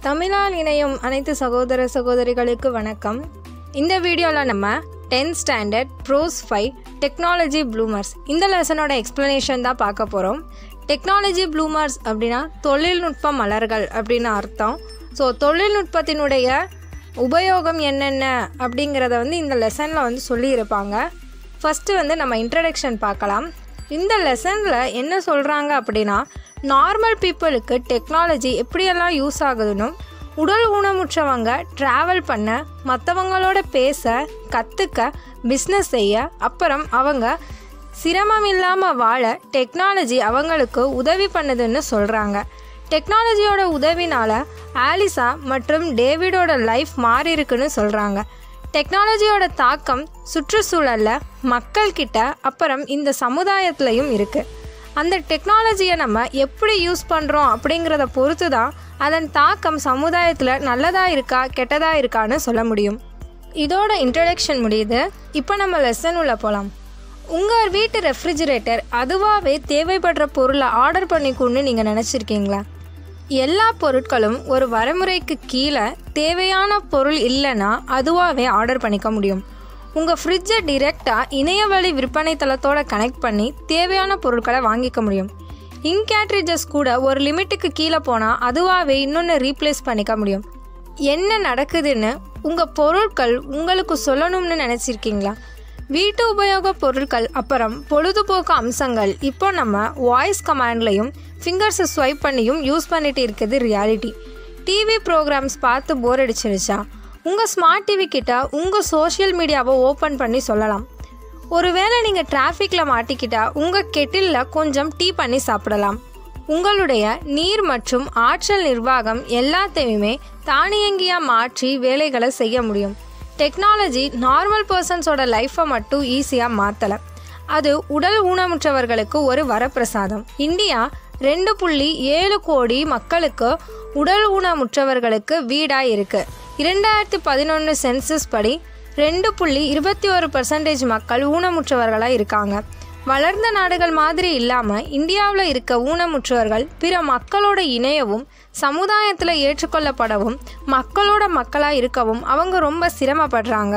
தமிழால் இணையும் அனைத்து சகோதர சகோதரிகளுக்கு வணக்கம் இந்த வீடியோவில் நம்ம 10th standard prose five technology bloomers இந்த லெசனோட எக்ஸ்ப்ளனேஷன் தான் பார்க்க போகிறோம் டெக்னாலஜி ப்ளூமர்ஸ் அப்படின்னா தொழில்நுட்ப மலர்கள் அப்படின்னு அர்த்தம் ஸோ தொழில்நுட்பத்தினுடைய உபயோகம் என்னென்ன அப்படிங்கிறத வந்து இந்த லெசனில் வந்து சொல்லியிருப்பாங்க ஃபஸ்ட்டு வந்து நம்ம இன்ட்ரடக்ஷன் பார்க்கலாம் இந்த லெசனில் என்ன சொல்கிறாங்க அப்படின்னா நார்மல் பீப்புளுக்கு டெக்னாலஜி எப்படியெல்லாம் யூஸ் ஆகுதுன்னு உடல் ஊனமுற்றவங்க ட்ராவல் பண்ண மற்றவங்களோட பேச கற்றுக்க பிஸ்னஸ் செய்ய அப்புறம் அவங்க சிரமம் இல்லாமல் வாழ டெக்னாலஜி அவங்களுக்கு உதவி பண்ணுதுன்னு சொல்கிறாங்க டெக்னாலஜியோட உதவினால ஆலிசா மற்றும் டேவிடோட லைஃப் மாறி இருக்குன்னு சொல்கிறாங்க டெக்னாலஜியோட தாக்கம் சுற்றுச்சூழலில் மக்கள்கிட்ட அப்புறம் இந்த சமுதாயத்துலையும் இருக்குது அந்த டெக்னாலஜியை நம்ம எப்படி யூஸ் பண்ணுறோம் அப்படிங்கிறத பொறுத்து தான் அதன் தாக்கம் சமுதாயத்தில் நல்லதாக இருக்கா கெட்டதாக இருக்கான்னு சொல்ல முடியும் இதோட இன்ட்ரடக்ஷன் முடியுது இப்போ நம்ம லெசன் உள்ள போகலாம் உங்கள் வீட்டு ரெஃப்ரிஜிரேட்டர் அதுவாகவே தேவைப்படுற பொருளை ஆர்டர் பண்ணிக்கணும்னு நீங்கள் நினச்சிருக்கீங்களா எல்லா பொருட்களும் ஒரு வரைமுறைக்கு கீழே தேவையான பொருள் இல்லைன்னா அதுவாகவே ஆர்டர் பண்ணிக்க முடியும் உங்கள் ஃப்ரிட்ஜை டிரெக்டாக இணையவழி விற்பனை தளத்தோட கனெக்ட் பண்ணி தேவையான பொருட்களை வாங்கிக்க முடியும் இங்க் கேட்ரிஜஸ் கூட ஒரு லிமிட்டுக்கு கீழே போனால் அதுவாகவே இன்னொன்று ரீப்ளேஸ் பண்ணிக்க முடியும் என்ன நடக்குதுன்னு உங்கள் பொருட்கள் உங்களுக்கு சொல்லணும்னு நினச்சிருக்கீங்களா வீட்டு உபயோக பொருட்கள் அப்புறம் பொழுதுபோக்கு அம்சங்கள் இப்போ நம்ம வாய்ஸ் கமாண்ட்லையும் ஃபிங்கர்ஸை ஸ்வைப் பண்ணியும் யூஸ் பண்ணிட்டு இருக்குது ரியாலிட்டி டிவி ப்ரோக்ராம்ஸ் பார்த்து போர் அடிச்சிருச்சா உங்கள் ஸ்மார்ட் டிவி கிட்ட உங்கள் சோஷியல் மீடியாவை ஓப்பன் பண்ணி சொல்லலாம் ஒருவேளை நீங்கள் டிராஃபிக்கில் மாட்டிக்கிட்டா உங்கள் கெட்டிலில் கொஞ்சம் டீ பண்ணி சாப்பிடலாம் உங்களுடைய நீர் மற்றும் ஆற்றல் நிர்வாகம் எல்லாத்தையுமே தானியங்கியாக மாற்றி வேலைகளை செய்ய முடியும் டெக்னாலஜி நார்மல் பர்சன்ஸோட லைஃப்பை மட்டும் ஈஸியாக மாற்றலை அது உடல் ஊனமுற்றவர்களுக்கு ஒரு வரப்பிரசாதம் இந்தியா ரெண்டு புள்ளி ஏழு கோடி மக்களுக்கு உடல் ஊனமுற்றவர்களுக்கு வீடாக இருக்கு இரண்டாயிரத்தி பதினொன்று சென்சஸ் படி ரெண்டு புள்ளி இருபத்தி ஒரு பர்சன்டேஜ் மக்கள் ஊனமுற்றவர்களாக இருக்காங்க வளர்ந்த நாடுகள் மாதிரி இல்லாமல் இந்தியாவில் இருக்க ஊனமுற்றவர்கள் பிற மக்களோட இணையவும் சமுதாயத்தில் ஏற்றுக்கொள்ளப்படவும் மக்களோட மக்களாக இருக்கவும் அவங்க ரொம்ப சிரமப்படுறாங்க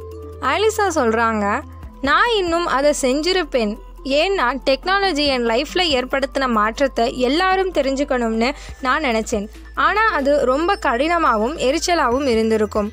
ஆலிசா சொல்கிறாங்க நான் இன்னும் அதை செஞ்சிருப்பேன் ஏன்னா டெக்னாலஜி என் லைஃப்பில் ஏற்படுத்தின மாற்றத்தை எல்லாரும் தெரிஞ்சுக்கணும்னு நான் நினச்சேன் ஆனால் அது ரொம்ப கடினமாகவும் எரிச்சலாகவும் இருந்திருக்கும்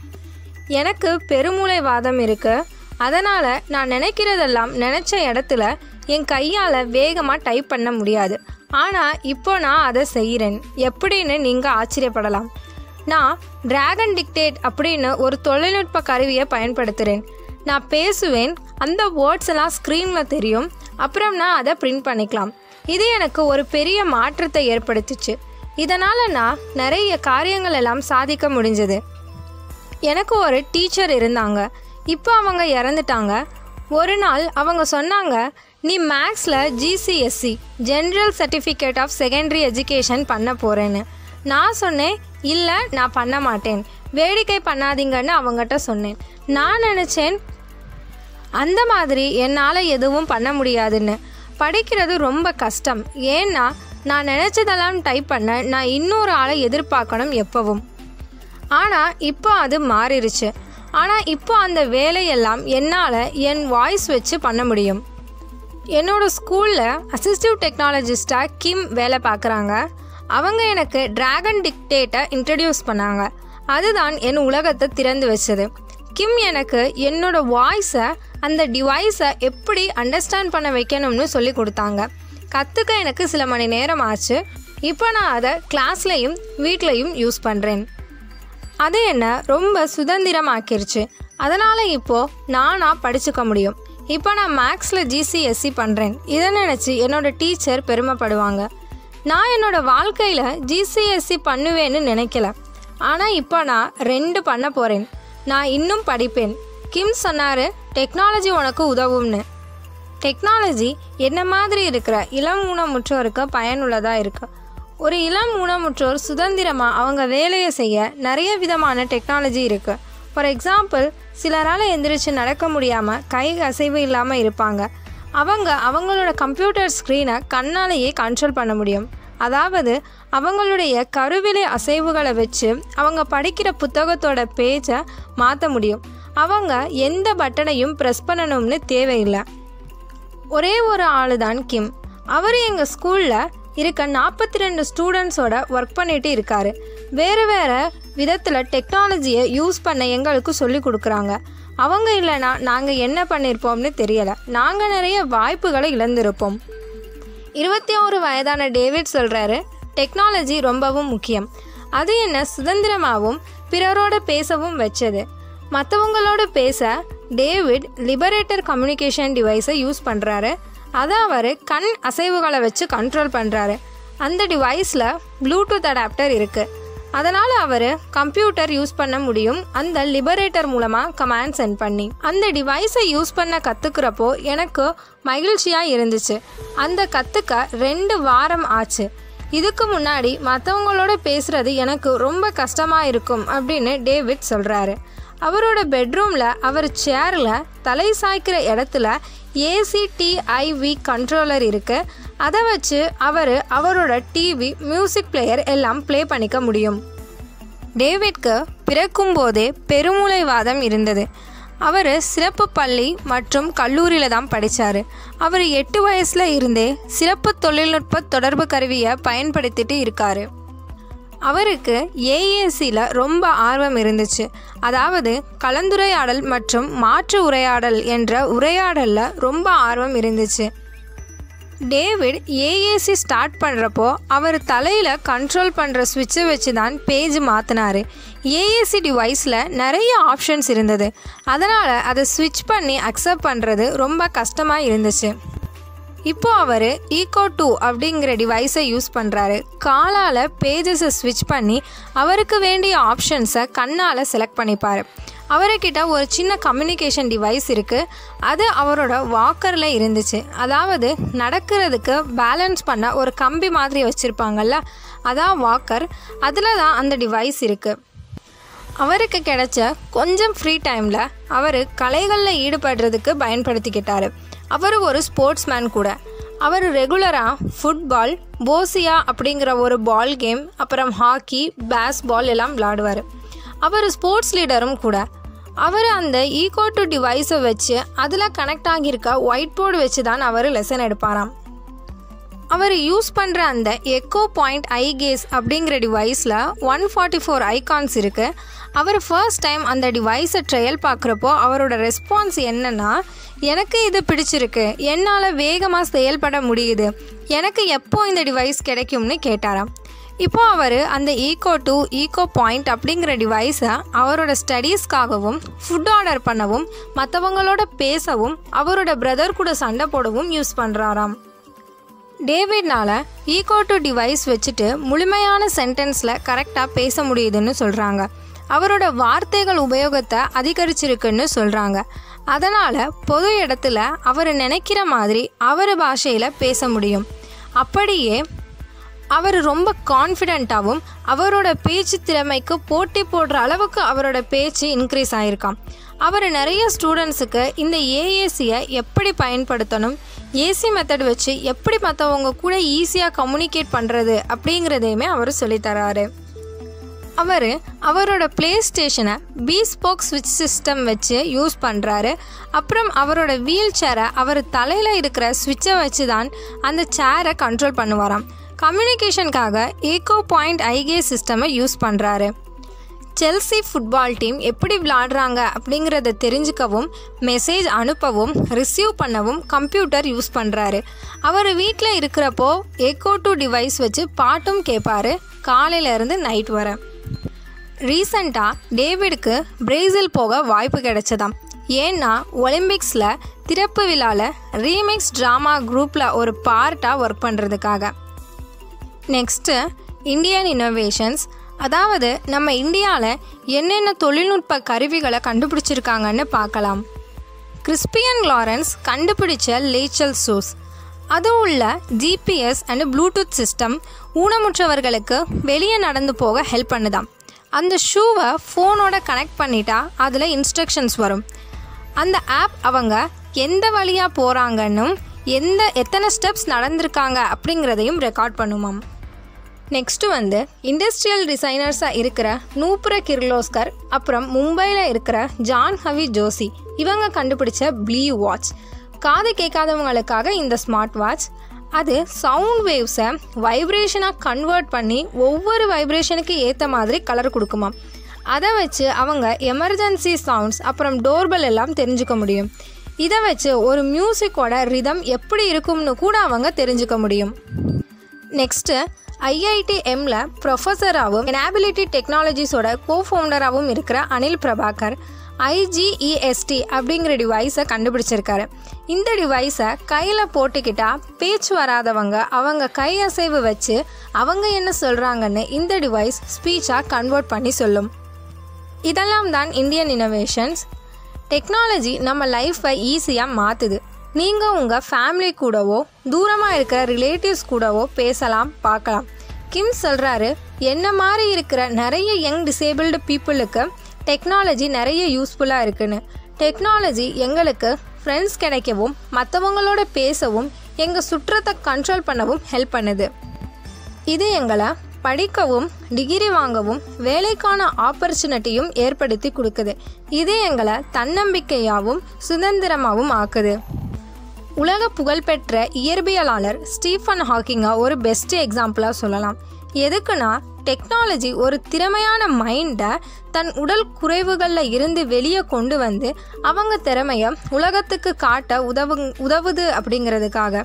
எனக்கு பெருமூளை வாதம் இருக்கு அதனால் நான் நினைக்கிறதெல்லாம் நினச்ச இடத்துல என் கையால் வேகமாக டைப் பண்ண முடியாது ஆனால் இப்போ நான் அதை செய்கிறேன் எப்படின்னு நீங்கள் ஆச்சரியப்படலாம் நான் டிராகன் டிக்டேட் அப்படின்னு ஒரு தொழில்நுட்ப கருவியை பயன்படுத்துகிறேன் நான் பேசுவேன் அந்த வேர்ட்ஸ் எல்லாம் ஸ்க்ரீனில் தெரியும் அப்புறம் நான் அதை பிரிண்ட் பண்ணிக்கலாம் இது எனக்கு ஒரு பெரிய மாற்றத்தை ஏற்படுத்துச்சு இதனால் நான் நிறைய காரியங்கள் எல்லாம் சாதிக்க முடிஞ்சது எனக்கு ஒரு டீச்சர் இருந்தாங்க இப்போ அவங்க இறந்துட்டாங்க ஒரு நாள் அவங்க சொன்னாங்க நீ மேக்ஸில் GCSE general certificate of secondary education பண்ண போகிறேன்னு நான் சொன்னேன் இல்லை நான் பண்ண மாட்டேன் வேடிக்கை பண்ணாதீங்கன்னு அவங்ககிட்ட சொன்னேன் நான் நினச்சேன் அந்த மாதிரி என்னால் எதுவும் பண்ண முடியாதுன்னு படிக்கிறது ரொம்ப கஷ்டம் ஏன்னா நான் நினச்சதெல்லாம் டைப் பண்ண நான் இன்னொரு ஆளை எதிர்பார்க்கணும் எப்பவும் ஆனால் இப்போ அது மாறிடுச்சு ஆனால் இப்போ அந்த வேலையெல்லாம் என்னால் என் வாய்ஸ் வச்சு பண்ண முடியும் என்னோட ஸ்கூலில் அசிஸ்டிவ் டெக்னாலஜிஸ்டாக கிம் வேலை பார்க்குறாங்க அவங்க எனக்கு டிராகன் டிக்டேட்டை இன்ட்ரடியூஸ் பண்ணாங்க அதுதான் என் உலகத்தை திறந்து வச்சது கிம் எனக்கு என்னோட வாய்ஸை அந்த டிவைஸை எப்படி அண்டர்ஸ்டாண்ட் பண்ண வைக்கணும்னு சொல்லி கொடுத்தாங்க கற்றுக்க எனக்கு சில மணி நேரம் ஆச்சு இப்போ நான் அதை கிளாஸ்லையும் வீட்லேயும் யூஸ் பண்ணுறேன் அது என்ன ரொம்ப சுதந்திரமாக்கிருச்சு அதனால் இப்போது நானாக படிச்சுக்க முடியும் இப்போ நான் மேக்ஸில் ஜிசிஎஸ்சி பண்ணுறேன் இதை நினச்சி என்னோட டீச்சர் பெருமைப்படுவாங்க நான் என்னோட வாழ்க்கையில் ஜிசிஎஸ்சி பண்ணுவேன்னு நினைக்கல ஆனால் இப்போ நான் ரெண்டு பண்ண போகிறேன் நான் இன்னும் படிப்பேன் கிம் சொன்னார் டெக்னாலஜி உனக்கு உதவும்னு டெக்னாலஜி என்ன மாதிரி இருக்கிற இளம் ஊனமுற்றோருக்கு பயனுள்ளதாக இருக்கு ஒரு இளம் ஊனமுற்றோர் சுதந்திரமாக அவங்க வேலையை செய்ய நிறைய விதமான டெக்னாலஜி இருக்குது ஃபார் எக்ஸாம்பிள் சிலரால் எந்திரிச்சு நடக்க முடியாமல் கை அசைவு இல்லாமல் இருப்பாங்க அவங்க அவங்களோட கம்ப்யூட்டர் ஸ்க்ரீனை கண்ணாலேயே கண்ட்ரோல் பண்ண முடியும் அதாவது அவங்களுடைய கருவிலை அசைவுகளை வச்சு அவங்க படிக்கிற புத்தகத்தோட பேஜை மாற்ற முடியும் அவங்க எந்த பட்டனையும் ப்ரெஸ் பண்ணணும்னு தேவையில்லை ஒரே ஒரு ஆள் தான் கிம் அவர் எங்கள் ஸ்கூலில் இருக்க நாற்பத்தி ரெண்டு ஸ்டூடெண்ட்ஸோட ஒர்க் பண்ணிட்டு இருக்காரு வேறு வேறு விதத்தில் டெக்னாலஜியை யூஸ் பண்ண எங்களுக்கு சொல்லி கொடுக்குறாங்க அவங்க இல்லைன்னா நாங்கள் என்ன பண்ணியிருப்போம்னு தெரியலை நாங்கள் நிறைய வாய்ப்புகளை இழந்திருப்போம் இருபத்தி ஓரு வயதான டேவிட் சொல்கிறாரு டெக்னாலஜி ரொம்பவும் முக்கியம் அது என்ன சுதந்திரமாகவும் பிறரோட பேசவும் வச்சது மற்றவங்களோட பேச டேவிட் லிபரேட்டர் கம்யூனிகேஷன் டிவைஸை யூஸ் பண்ணுறாரு அதை அவர் கண் அசைவுகளை வச்சு கண்ட்ரோல் பண்ணுறாரு அந்த டிவைஸில் ப்ளூடூத் அடாப்டர் இருக்குது அதனால் அவர் கம்ப்யூட்டர் யூஸ் பண்ண முடியும் அந்த லிபரேட்டர் மூலமாக கமாண்ட் சென்ட் பண்ணி அந்த டிவைஸை யூஸ் பண்ண கற்றுக்கிறப்போ எனக்கு மகிழ்ச்சியாக இருந்துச்சு அந்த கற்றுக்க ரெண்டு வாரம் ஆச்சு இதுக்கு முன்னாடி மற்றவங்களோட பேசுகிறது எனக்கு ரொம்ப கஷ்டமாக இருக்கும் அப்படின்னு டேவிட் சொல்கிறாரு அவரோட பெட்ரூமில் அவர் சேரில் தலை சாய்க்கிற இடத்துல ஏசிடிஐவி கண்ட்ரோலர் இருக்கு அதை வச்சு அவர் அவரோட டிவி மியூசிக் பிளேயர் எல்லாம் ப்ளே பண்ணிக்க முடியும் டேவிட்க்கு பிறக்கும்போதே பெருமூளைவாதம் இருந்தது அவர் சிறப்பு பள்ளி மற்றும் கல்லூரியில் தான் படித்தார் அவர் எட்டு வயசில் இருந்தே சிறப்பு தொழில்நுட்ப தொடர்பு கருவியை பயன்படுத்திட்டு இருக்காரு அவருக்கு ஏஏசியில் ரொம்ப ஆர்வம் இருந்துச்சு அதாவது கலந்துரையாடல் மற்றும் மாற்று உரையாடல் என்ற உரையாடலில் ரொம்ப ஆர்வம் இருந்துச்சு டேவிட் ஏஏசி ஸ்டார்ட் பண்ணுறப்போ அவர் தலையில் கண்ட்ரோல் பண்ணுற சுவிட்சை வச்சு தான் பேஜ் மாற்றினார் ஏஏசி டிவைஸில் நிறைய ஆப்ஷன்ஸ் இருந்தது அதனால் அதை ஸ்விட்ச் பண்ணி அக்செப்ட் பண்ணுறது ரொம்ப கஷ்டமாக இருந்துச்சு இப்போ அவர் ஈகோ டூ அப்படிங்கிற டிவைஸை யூஸ் பண்ணுறாரு காலால் பேஜஸை ஸ்விட்ச் பண்ணி அவருக்கு வேண்டிய ஆப்ஷன்ஸை கண்ணால் செலக்ட் பண்ணிப்பார் அவர்கிட்ட ஒரு சின்ன கம்யூனிகேஷன் டிவைஸ் இருக்குது அது அவரோட வாக்கரில் இருந்துச்சு அதாவது நடக்கிறதுக்கு பேலன்ஸ் பண்ண ஒரு கம்பி மாதிரி வச்சுருப்பாங்கல்ல அதான் வாக்கர் அதில் தான் அந்த டிவைஸ் இருக்குது அவருக்கு கிடைச்ச கொஞ்சம் ஃப்ரீ டைமில் அவர் கலைகளில் ஈடுபடுறதுக்கு பயன்படுத்திக்கிட்டாரு அவர் ஒரு ஸ்போர்ட்ஸ் மேன் கூட அவர் ரெகுலராக ஃபுட்பால் போசியா அப்படிங்கிற ஒரு பால் கேம் அப்புறம் ஹாக்கி பேஸ் பால் எல்லாம் விளாடுவார் அவர் ஸ்போர்ட்ஸ் லீடரும் கூட அவர் அந்த ஈகோ டு டிவைஸை வச்சு அதில் கனெக்ட் ஆகியிருக்க ஒயிட் போர்டு வச்சு தான் அவர் லெசன் எடுப்பாராம் அவர் யூஸ் பண்ணுற அந்த எக்கோ பாயிண்ட் ஐ கேஸ் அப்படிங்கிற டிவைஸில் ஒன் ஃபார்ட்டி ஃபோர் ஐகான்ஸ் இருக்குது அவர் ஃபர்ஸ்ட் டைம் அந்த டிவைஸை ட்ரையல் பார்க்குறப்போ அவரோட ரெஸ்பான்ஸ் என்னென்னா எனக்கு இது பிடிச்சிருக்கு என்னால் வேகமாக செயல்பட முடியுது எனக்கு எப்போ இந்த டிவைஸ் கிடைக்கும்னு கேட்டாராம் இப்போ அவர் அந்த ஈகோ டூ ஈகோ பாயிண்ட் அப்படிங்கிற டிவைஸை அவரோட ஸ்டடீஸ்க்காகவும் ஃபுட் ஆர்டர் பண்ணவும் மற்றவங்களோட பேசவும் அவரோட பிரதர் கூட சண்டை போடவும் யூஸ் பண்ணுறாராம் டேவிட்னால ஈகோ டு டிவைஸ் வச்சுட்டு முழுமையான சென்டென்ஸில் கரெக்டாக பேச முடியுதுன்னு சொல்கிறாங்க அவரோட வார்த்தைகள் உபயோகத்தை அதிகரிச்சிருக்குன்னு சொல்கிறாங்க அதனால் பொது இடத்துல அவர் நினைக்கிற மாதிரி அவர் பாஷையில் பேச முடியும் அப்படியே அவர் ரொம்ப கான்ஃபிடெண்ட்டாகவும் அவரோட பேச்சு திறமைக்கு போட்டி போடுற அளவுக்கு அவரோட பேச்சு இன்க்ரீஸ் ஆகிருக்கான் அவர் நிறைய ஸ்டூடெண்ட்ஸுக்கு இந்த ஏஏசியை எப்படி பயன்படுத்தணும் ஏசி மெத்தட் வச்சு எப்படி மற்றவங்க கூட ஈஸியாக கம்யூனிகேட் பண்ணுறது அப்படிங்கிறதையுமே அவர் சொல்லித்தராரு அவர் அவரோட ப்ளே ஸ்டேஷனை பீஸ்போக் ஸ்விட்ச் சிஸ்டம் வச்சு யூஸ் பண்ணுறாரு அப்புறம் அவரோட வீல் சேரை அவர் தலையில் இருக்கிற ஸ்விட்சை வச்சு தான் அந்த சேரை கண்ட்ரோல் பண்ணுவாராம் கம்யூனிகேஷனுக்காக ஏகோ பாயிண்ட் ஐகே சிஸ்டமை யூஸ் பண்ணுறாரு செல்சி ஃபுட்பால் டீம் எப்படி விளாடுறாங்க அப்படிங்கிறத தெரிஞ்சுக்கவும் மெசேஜ் அனுப்பவும் ரிசீவ் பண்ணவும் கம்ப்யூட்டர் யூஸ் பண்ணுறாரு அவர் வீட்டில் இருக்கிறப்போ எக்கோ டூ டிவைஸ் வச்சு பாட்டும் கேட்பாரு காலையிலேருந்து நைட் வர ரீசண்டாக டேவிடுக்கு பிரேசில் போக வாய்ப்பு கிடைச்சதாம் ஏன்னா ஒலிம்பிக்ஸில் திறப்பு விழாவில் ரீமிக்ஸ் ட்ராமா குரூப்பில் ஒரு பார்ட்டாக ஒர்க் பண்ணுறதுக்காக நெக்ஸ்ட்டு இந்தியன் இன்னோவேஷன்ஸ் அதாவது நம்ம இந்தியாவில் என்னென்ன தொழில்நுட்ப கருவிகளை கண்டுபிடிச்சிருக்காங்கன்னு பார்க்கலாம் கிறிஸ்பியன் லாரன்ஸ் கண்டுபிடிச்ச லேச்சல் ஷூஸ் அது உள்ள ஜிபிஎஸ் அண்ட் ப்ளூடூத் சிஸ்டம் ஊனமுற்றவர்களுக்கு வெளியே நடந்து போக ஹெல்ப் பண்ணுதாம் அந்த ஷூவை ஃபோனோட கனெக்ட் பண்ணிட்டா அதில் இன்ஸ்ட்ரக்ஷன்ஸ் வரும் அந்த ஆப் அவங்க எந்த வழியாக போகிறாங்கன்னும் எந்த எத்தனை ஸ்டெப்ஸ் நடந்திருக்காங்க அப்படிங்கிறதையும் ரெக்கார்ட் பண்ணுமாம் நெக்ஸ்ட்டு வந்து இண்டஸ்ட்ரியல் டிசைனர்ஸாக இருக்கிற நூப்ர கிர்லோஸ்கர் அப்புறம் மும்பையில் இருக்கிற ஜான் ஹவி ஜோசி இவங்க கண்டுபிடிச்ச ப்ளீ வாட்ச் காது கேட்காதவங்களுக்காக இந்த ஸ்மார்ட் வாட்ச் அது சவுண்ட் வேவ்ஸை வைப்ரேஷனாக கன்வெர்ட் பண்ணி ஒவ்வொரு வைப்ரேஷனுக்கு ஏற்ற மாதிரி கலர் கொடுக்குமா அதை வச்சு அவங்க எமர்ஜென்சி சவுண்ட்ஸ் அப்புறம் டோர்பெல் எல்லாம் தெரிஞ்சுக்க முடியும் இதை வச்சு ஒரு மியூசிக்கோட ரிதம் எப்படி இருக்கும்னு கூட அவங்க தெரிஞ்சுக்க முடியும் நெக்ஸ்ட்டு ஐஐடி எம்ல ப்ரொஃபஸராகவும் எனபிலிட்டி டெக்னாலஜிஸோட கோ ஃபவுண்டராகவும் இருக்கிற அனில் பிரபாகர் ஐஜிஇஎஸ்டி அப்படிங்கிற டிவைஸை கண்டுபிடிச்சிருக்காரு இந்த டிவைஸை கையில் போட்டுக்கிட்டா பேச்சு வராதவங்க அவங்க கை அசைவு வச்சு அவங்க என்ன சொல்கிறாங்கன்னு இந்த டிவைஸ் ஸ்பீச்சாக கன்வெர்ட் பண்ணி சொல்லும் இதெல்லாம் தான் இந்தியன் இனோவேஷன்ஸ் டெக்னாலஜி நம்ம லைஃப்பை ஈஸியாக மாற்றுது நீங்கள் உங்கள் ஃபேமிலி கூடவோ தூரமாக இருக்கிற ரிலேட்டிவ்ஸ் கூடவோ பேசலாம் பார்க்கலாம் கிம் சொல்கிறாரு என்ன மாதிரி இருக்கிற நிறைய யங் டிசேபிள்டு பீப்புளுக்கு டெக்னாலஜி நிறைய யூஸ்ஃபுல்லாக இருக்குன்னு டெக்னாலஜி எங்களுக்கு ஃப்ரெண்ட்ஸ் கிடைக்கவும் மற்றவங்களோட பேசவும் எங்கள் சுற்றத்தை கண்ட்ரோல் பண்ணவும் ஹெல்ப் பண்ணுது இது எங்களை படிக்கவும் டிகிரி வாங்கவும் வேலைக்கான ஆப்பர்ச்சுனிட்டியும் ஏற்படுத்தி கொடுக்குது இது எங்களை தன்னம்பிக்கையாகவும் சுதந்திரமாகவும் ஆக்குது உலக புகழ்பெற்ற இயற்பியலாளர் ஸ்டீஃபன் ஹாக்கிங்கை ஒரு பெஸ்ட் எக்ஸாம்பிளாக சொல்லலாம் எதுக்குன்னா டெக்னாலஜி ஒரு திறமையான மைண்டை தன் உடல் குறைவுகளில் இருந்து வெளியே கொண்டு வந்து அவங்க திறமையை உலகத்துக்கு காட்ட உதவு உதவுது அப்படிங்கிறதுக்காக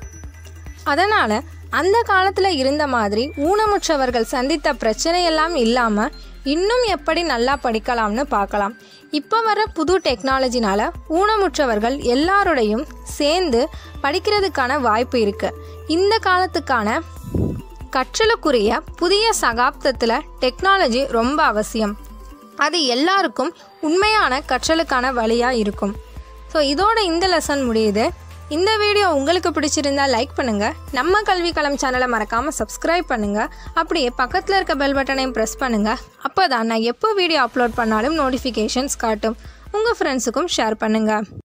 அதனால் அந்த காலத்தில் இருந்த மாதிரி ஊனமுற்றவர்கள் சந்தித்த பிரச்சனையெல்லாம் இல்லாமல் இன்னும் எப்படி நல்லா படிக்கலாம்னு பார்க்கலாம் இப்போ வர புது டெக்னாலஜினால ஊனமுற்றவர்கள் எல்லாரோடையும் சேர்ந்து படிக்கிறதுக்கான வாய்ப்பு இருக்குது இந்த காலத்துக்கான கற்றலுக்குரிய புதிய சகாப்தத்தில் டெக்னாலஜி ரொம்ப அவசியம் அது எல்லாருக்கும் உண்மையான கற்றலுக்கான வழியாக இருக்கும் ஸோ இதோட இந்த லெசன் முடியுது இந்த வீடியோ உங்களுக்கு பிடிச்சிருந்தா லைக் பண்ணுங்கள் நம்ம கல்வி களம் சேனலை மறக்காமல் சப்ஸ்கிரைப் பண்ணுங்கள் அப்படியே பக்கத்தில் இருக்க பெல் பட்டனையும் ப்ரெஸ் பண்ணுங்கள் அப்போ தான் நான் எப்போ வீடியோ அப்லோட் பண்ணாலும் நோட்டிஃபிகேஷன்ஸ் காட்டும் உங்கள் ஃப்ரெண்ட்ஸுக்கும் ஷேர் பண்ணுங்கள்